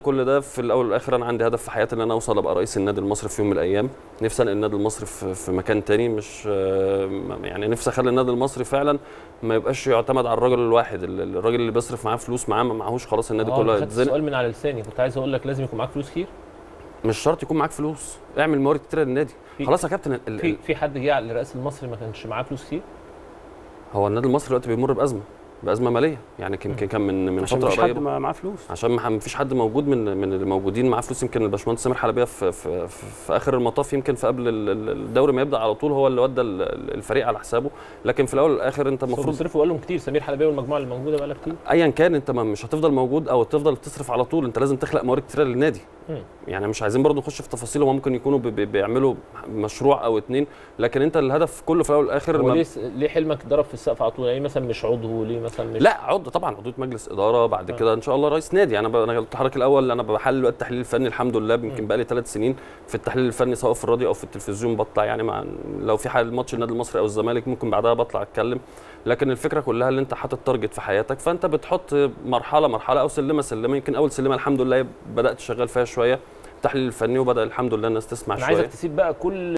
كل ده في الاول والاخر انا عندي هدف في حياتي ان انا اوصل ابقى رئيس النادي المصري في يوم من الايام نفسي انقل النادي المصري في, في مكان تاني مش آه، يعني نفسي اخلي النادي المصري فعلا ما يبقاش يعتمد على الراجل الواحد ال- الراجل اللي بيصرف معاه فلوس معاه ما معهوش خلاص النادي آه، كله خدت هيتزنق السؤال من على لساني كنت عايز اقول لك لازم يكون معاك فلوس كتير مش شرط يكون معاك فلوس اعمل موارد كتيره للنادي في- خلاص يا كابتن ال- ال- في في حد جه على الرئاسه المصري ما كانش معاه فلوس كتير هو النادي المصري دلوقتي بيمر بازمه بازمه ماليه يعني يمكن كان من من عشان فتره مفيش حد قريبه ما- معاه فلوس عشان ما فيش حد موجود من من اللي موجودين معاه فلوس يمكن الباشمهندس سامر حلبيه في, في, في, في اخر المطاف يمكن في قبل ال- ال- الدوري ما يبدا على طول هو اللي ودى ال- ال- الفريق على حسابه لكن في الاول والاخر انت المفروض المفروض بيصرفوا بقالهم كتير سمير حلبيه والمجموعه اللي موجوده بقالها كتير ايا كان انت ما مش هتفضل موجود او تفضل تصرف على طول انت لازم تخلق موارد كتيره للنادي مم. يعني مش عايزين برضه نخش في تفاصيل هم ممكن يكونوا بي- بي- بيعملوا مشروع او اتنين لكن انت الهدف كله في الاول والاخر هو ما- ليه ليه حلمك ضرب في السقف على طول يعني مثلا مش عضو ليه مثلا مش لا عضو طبعا عضويه مجلس اداره بعد آه. كده ان شاء الله رئيس نادي انا ب- انا قلت لحضرتك الاول انا بحلل بقى التحليل الفني الحمد لله يمكن بقى لي ثلاث سنين في التحليل الفني سواء في الراديو او في التلفزيون بطلع يعني مع لو في حال ماتش النادي المصري او الزمالك ممكن بعدها بطلع اتكلم لكن الفكره كلها اللي انت حاطط تارجت في حياتك فانت بتحط مرحله مرحله او سلمه سلمه يمكن اول سلمه الحمد لله بدات شغال فيها شويه التحليل الفني وبدا الحمد لله الناس تسمع انا شويه عايزك تسيب بقى كل